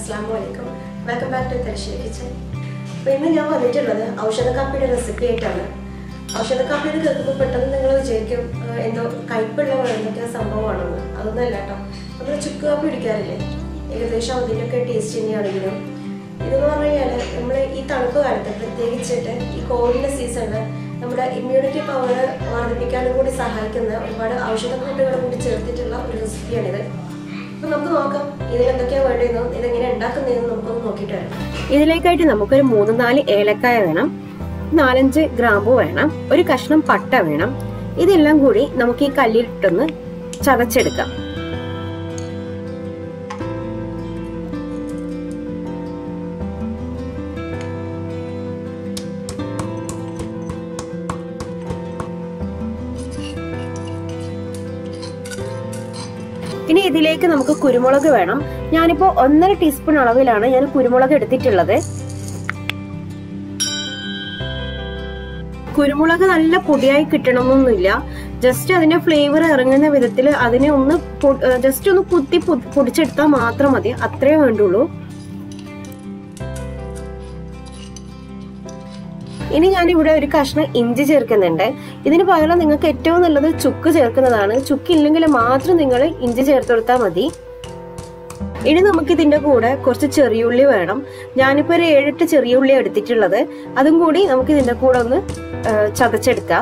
അസ്സാം വലൈക്കും welcome back to Thalassery kitchen അപ്പോൾ ഇന്ന് ഞാൻ വന്നിട്ടുള്ളത് ഔഷധ കാപ്പിയുടെ റെസിപ്പി ആയിട്ടാണ് ഔഷധ കാപ്പിയുടെ കേൾക്കുമ്പോൾ പെട്ടെന്ന് നിങ്ങൾ വിചാരിക്കും ആ, എന്തോ കയ്പുള്ള എന്തൊക്കെ സംഭവമാണെന്ന് അതൊന്നല്ല കേട്ടോ നമ്മൾ ചുക്ക് കാപ്പി കുടിക്കാറില്ലേ ഏകദേശം അതിൻ്റെയൊക്കെ ടേസ്റ്റ് തന്നെയാണെങ്കിലും ഇതെന്ന് പറഞ്ഞു കഴിഞ്ഞാൽ നമ്മൾ ഈ തണുപ്പ് കാലത്ത് പ്രത്യേകിച്ചിട്ട് ഈ കോവിഡിൻ്റെ സീസണിൽ നമ്മുടെ ഇമ്മ്യൂണിറ്റി പവർ വർദ്ധിപ്പിക്കാനും കൂടി സഹായിക്കുന്ന ഒരുപാട് ഔഷധക്കൂട്ടുകൾ കൂടി ചേർത്തിട്ടുള്ള ഒരു റെസിപ്പിയാണിത് അപ്പൊ നമുക്ക് നോക്കാം ഇതിൽ എന്തൊക്കെയാ വേണ്ടതെന്നും ഇതെങ്ങനെ ഉണ്ടാക്കുന്നതെന്നും നമുക്കൊന്ന് നോക്കിയിട്ട് വരാം ഇതിലേക്കായിട്ട് നമുക്കൊരു മൂന്ന് നാല് ഏലക്കായ വേണം നാലഞ്ച് ഗ്രാമ്പു വേണം ഒരു കഷ്ണം പട്ട വേണം ഇതെല്ലാം കൂടി നമുക്ക് ഈ കല്ലിലിട്ടൊന്ന് ചതച്ചെടുക്കാം ഇനി ഇതിലേക്ക് നമുക്ക് കുരുമുളക് വേണം ഞാനിപ്പോ ഒന്നര ടീസ്പൂൺ അളവിലാണ് ഞാൻ കുരുമുളക് എടുത്തിട്ടുള്ളത് കുരുമുളക് നല്ല പൊടിയായി കിട്ടണമെന്നൊന്നുമില്ല ജസ്റ്റ് അതിന്റെ ഫ്ലേവർ ഇറങ്ങുന്ന വിധത്തിൽ അതിനെ ഒന്ന് ജസ്റ്റ് ഒന്ന് കുത്തി പൊ- പൊടിച്ചെടുത്താൽ മാത്രം മതി അത്രേ വേണ്ടുള്ളൂ ഇനി ഞാൻ ഇവിടെ ഒരു കഷ്ണം ഇഞ്ചി ചേർക്കുന്നുണ്ട് ഇതിന് പകരം നിങ്ങൾക്ക് ഏറ്റവും നല്ലത് ചുക്ക് ചേർക്കുന്നതാണ് ചുക്ക് ഇല്ലെങ്കിൽ മാത്രം നിങ്ങൾ ഇഞ്ചി ചേർത്ത് കൊടുത്താൽ മതി ഇനി നമുക്ക് ഇതിന്റെ കൂടെ കുറച്ച് ചെറിയുള്ളി വേണം ഞാനിപ്പോ ഒരു ഏഴെട്ട് ചെറിയുള്ളി എടുത്തിട്ടുള്ളത് അതും കൂടി നമുക്ക് ഇതിന്റെ കൂടെ ഒന്ന് ആ, ചതച്ചെടുക്കാം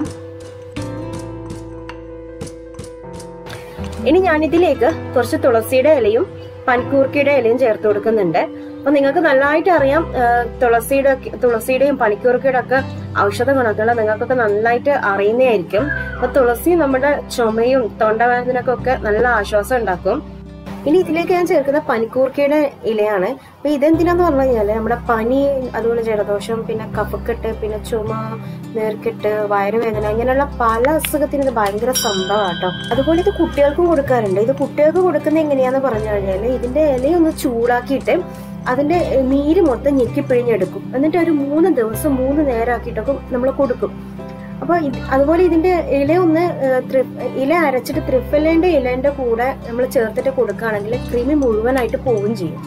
ഇനി ഞാനിതിലേക്ക് കുറച്ച് തുളസിയുടെ ഇലയും പനിക്കൂർക്കയുടെ ഇലയും ചേർത്ത് കൊടുക്കുന്നുണ്ട് അപ്പൊ നിങ്ങൾക്ക് നന്നായിട്ട് അറിയാം ആ, തുളസിയുടെ തുളസിയുടെയും പനിക്കൂർക്കയുടെ ഒക്കെ ഔഷധ ഗുണങ്ങൾ നിങ്ങൾക്കൊക്കെ നന്നായിട്ട് അറിയുന്നതായിരിക്കും അപ്പൊ തുളസി നമ്മുടെ ചുമയും തൊണ്ടവേദനക്കൊക്കെ ഒക്കെ നല്ല ആശ്വാസം ഉണ്ടാക്കും ഇനി ഇതിലേക്ക് ഞാൻ ചേർക്കുന്ന പനിക്കൂർക്കയുടെ ഇലയാണ് അപ്പൊ ഇതെന്തിനാന്ന് പറഞ്ഞു കഴിഞ്ഞാല് നമ്മുടെ പനി അതുപോലെ ജലദോഷം പിന്നെ കഫക്കെട്ട് പിന്നെ ചുമ നേർക്കെട്ട് വയറുവേദന ഇങ്ങനെയുള്ള പല അസുഖത്തിന് ഇത് ഭയങ്കര സംഭവമാണ് കേട്ടോ അതുപോലെ ഇത് കുട്ടികൾക്കും കൊടുക്കാറുണ്ട് ഇത് കുട്ടികൾക്ക് കൊടുക്കുന്നത് എങ്ങനെയാന്ന് പറഞ്ഞു കഴിഞ്ഞാല് ഇതിന്റെ ഇലയൊന്ന് ചൂടാക്കിയിട്ട് അതിന്റെ നീര് മൊത്തം ഞെക്കി പിഴിഞ്ഞെടുക്കും എന്നിട്ട് ഒരു മൂന്ന് ദിവസം മൂന്ന് നേരമാക്കിയിട്ടൊക്കെ നമ്മൾ കൊടുക്കും അപ്പൊ ഇത് അതുപോലെ ഇതിന്റെ ഇല ഒന്ന് ഏഹ്, ത്രി- ഇല അരച്ചിട്ട് ത്രിഫലേന്റെ ഇലേന്റെ കൂടെ നമ്മൾ ചേർത്തിട്ട് കൊടുക്കുകയാണെങ്കിൽ കൃമി മുഴുവനായിട്ട് പോവുകയും ചെയ്യും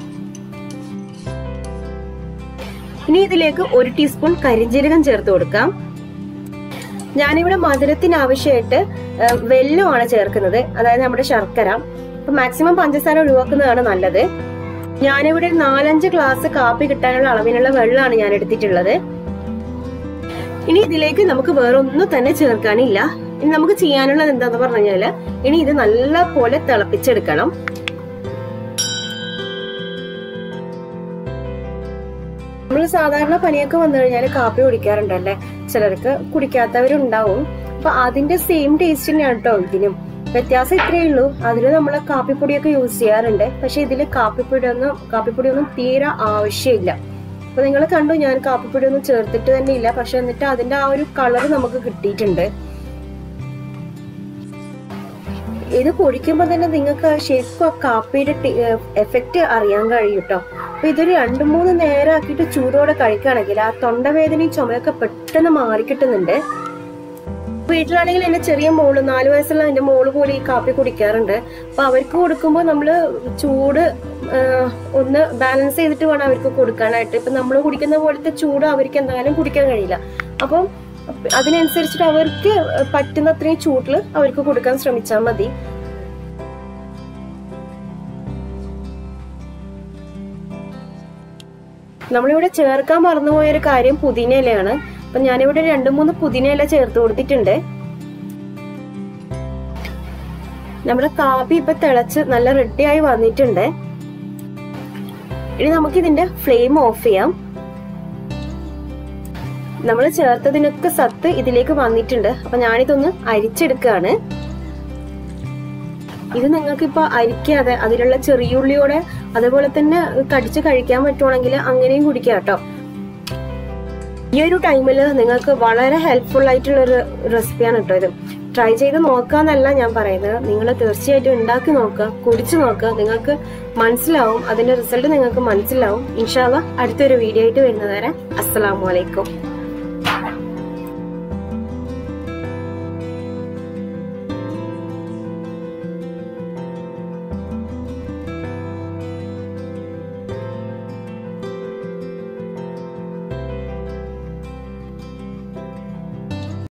ഇനി ഇതിലേക്ക് ഒരു ടീസ്പൂൺ കരിഞ്ജീരകം ചേർത്ത് കൊടുക്കാം ഞാനിവിടെ മധുരത്തിന് ആവശ്യമായിട്ട് ഏഹ്, വെല്ലമാണ് ചേർക്കുന്നത് അതായത് നമ്മുടെ ശർക്കര അപ്പൊ മാക്സിമം പഞ്ചസാര ഒഴിവാക്കുന്നതാണ് നല്ലത് ഞാനിവിടെ ഒരു നാലഞ്ച് ഗ്ലാസ് കാപ്പി കിട്ടാനുള്ള അളവിനുള്ള വെള്ളമാണ് ഞാൻ എടുത്തിട്ടുള്ളത് ഇനി ഇതിലേക്ക് നമുക്ക് വേറെ ഒന്നും തന്നെ ചേർക്കാനില്ല ഇനി നമുക്ക് ചെയ്യാനുള്ളത് എന്താന്ന് പറഞ്ഞു കഴിഞ്ഞാല് ഇനി ഇത് നല്ല പോലെ തിളപ്പിച്ചെടുക്കണം നമ്മൾ സാധാരണ പനിയൊക്കെ വന്നു കഴിഞ്ഞാൽ കാപ്പി കുടിക്കാറുണ്ടല്ലേ ചിലർക്ക് കുടിക്കാത്തവരുണ്ടാവും അപ്പൊ അതിന്റെ സെയിം ടേസ്റ്റ് തന്നെയാണ് കേട്ടോ ഇതിനും വ്യത്യാസം ഇത്രയേ ഉള്ളൂ അതിന് നമ്മൾ കാപ്പിപ്പൊടിയൊക്കെ യൂസ് ചെയ്യാറുണ്ട് പക്ഷെ ഇതിൽ കാപ്പിപ്പൊടി ഒന്നും കാപ്പിപ്പൊടി ഒന്നും തീരെ ആവശ്യമില്ല അപ്പൊ നിങ്ങൾ കണ്ടു ഞാൻ കാപ്പിപ്പൊടി ഒന്നും ചേർത്തിട്ട് തന്നെ ഇല്ല പക്ഷെ എന്നിട്ട് അതിന്റെ ആ ഒരു കളർ നമുക്ക് കിട്ടിയിട്ടുണ്ട് ഇത് കുടിക്കുമ്പോൾ തന്നെ നിങ്ങൾക്ക് ആ ശരിക്കും ആ കാപ്പിയുടെ എഫക്റ്റ് അറിയാൻ കഴിയും കേട്ടോ അപ്പൊ ഇതൊരു രണ്ടു മൂന്ന് നേരം ആക്കിയിട്ട് ചൂടോടെ കഴിക്കുകയാണെങ്കിൽ ആ തൊണ്ടവേദനയും ചുമയൊക്കെ പെട്ടെന്ന് മാറിക്കിട്ടുന്നുണ്ട് വീട്ടിലാണെങ്കിൽ എന്റെ ചെറിയ മോള് നാല് വയസ്സുള്ള എന്റെ മോള് പോലും ഈ കാപ്പി കുടിക്കാറുണ്ട് അപ്പൊ അവർക്ക് കൊടുക്കുമ്പോൾ നമ്മള് ചൂട് ആ, ഒന്ന് ബാലൻസ് ചെയ്തിട്ട് വേണം അവർക്ക് കൊടുക്കാനായിട്ട് ഇപ്പൊ നമ്മൾ കുടിക്കുന്ന പോലത്തെ ചൂട് അവർക്ക് എന്തായാലും കുടിക്കാൻ കഴിയില്ല അപ്പം അതിനനുസരിച്ചിട്ട് അവർക്ക് പറ്റുന്ന അത്രയും ചൂട്ടിൽ അവർക്ക് കൊടുക്കാൻ ശ്രമിച്ചാൽ മതി നമ്മളിവിടെ ചേർക്കാൻ മറന്നുപോയ ഒരു കാര്യം പുതിന ഇലയാണ് അപ്പൊ ഞാനിവിടെ രണ്ട് മൂന്ന് പുതിന ഇല ചേർത്ത് കൊടുത്തിട്ടുണ്ട് നമ്മുടെ കാപ്പി ഇപ്പൊ തിളച്ച് നല്ല റെഡിയായി വന്നിട്ടുണ്ട് ഇനി നമുക്ക് ഇതിന്റെ ഫ്ലെയിം ഓഫ് ചെയ്യാം നമ്മൾ ചേർത്തതിനൊക്കെ സത്ത് ഇതിലേക്ക് വന്നിട്ടുണ്ട് അപ്പൊ ഞാനിതൊന്ന് അരിച്ചെടുക്കുകയാണ് ഇത് നിങ്ങൾക്ക് ഇപ്പൊ അരിക്കാതെ അതിലുള്ള ചെറിയുള്ളിയോടെ അതുപോലെ തന്നെ കടിച്ച് കഴിക്കാൻ പറ്റുവാണെങ്കിൽ അങ്ങനെയും കുടിക്കാം കേട്ടോ ഈ ഒരു ടൈമിൽ നിങ്ങൾക്ക് വളരെ ഹെൽപ്ഫുൾ ആയിട്ടുള്ള ഒരു റെസിപ്പിയാണ് കേട്ടോ ഇത് ട്രൈ ചെയ്ത് നോക്കാന്നല്ല ഞാൻ പറയുന്നത് നിങ്ങൾ തീർച്ചയായിട്ടും ഉണ്ടാക്കി നോക്കുക കുടിച്ചു നോക്കുക നിങ്ങൾക്ക് മനസ്സിലാവും അതിന്റെ റിസൾട്ട് നിങ്ങൾക്ക് മനസ്സിലാവും ഇൻഷാല്ല അടുത്തൊരു വീഡിയോ ആയിട്ട് വരുന്നതുവരെ അസ്സലാമു അലൈക്കും